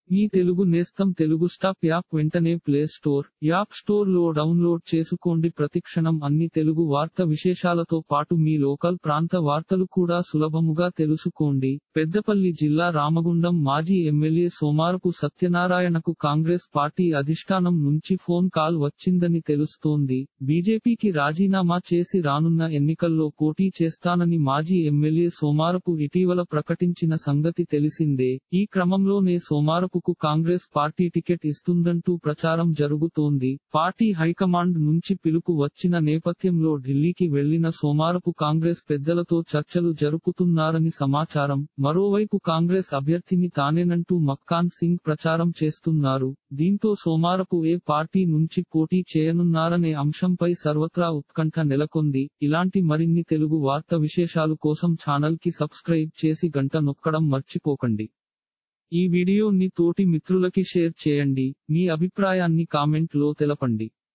మీ తెలుగు నేస్తం Telugu stop app వెంటనే play store app store లో డౌన్లోడ్ చేసుకోండి ప్రతిక్షణం అన్ని తెలుగు వార్త విశేషాలతో పాటు మీ లోకల్ ప్రాంత వార్తలు కూడా సులభముగా తెలుసుకోండి పెద్దపల్లి జిల్లా రామగుండం మాజీ ఎమ్మెల్యే సోమారపు సత్యనారాయణకు కాంగ్రెస్ పార్టీ అధిష్టానం నుంచి ఫోన్ కాల్ వచ్చిందని తెలుస్తోంది బీజేపీకి రాజీనామా చేసి రానున్న ఎన్నికల్లో పోటీ చేస్తానని మాజీ ఎమ్మెల్యే సోమారపు ఇటీవల ప్రకటించిన సంగతి తెలిసిందే ఈ క్రమంలోనే సోమారపుకు కాంగ్రెస్ పార్టీ టికెట్ ఇస్తుందంటూ ప్రచారం జరుగుతోంది పార్టీ హైకమాండ్ నుంచి పిలుపు వచ్చిన నేపథ్యంలో ఢిల్లీకి వెళ్లిన సోమారపు కాంగ్రెస్ పెద్దలతో చర్చలు జరుపుతున్నారని సమాచారం మరోవైపు కాంగ్రెస్ అభ్యర్థిని తానేనంటూ మక్కాన్ సింగ్ ప్రచారం చేస్తున్నారు దీంతో సోమారపు ఏ పార్టీ నుంచి పోటీ చేయనున్నారనే అంశంపై సర్వత్రా ఉత్కంఠ నెలకొంది ఇలాంటి మరిన్ని తెలుగు వార్త విశేషాలు కోసం ఛానల్ కి సబ్స్క్రైబ్ చేసి గంట నొక్కడం మర్చిపోకండి ఈ వీడియోని తోటి మిత్రులకి షేర్ చేయండి మీ అభిప్రాయాన్ని కామెంట్ లో తెలపండి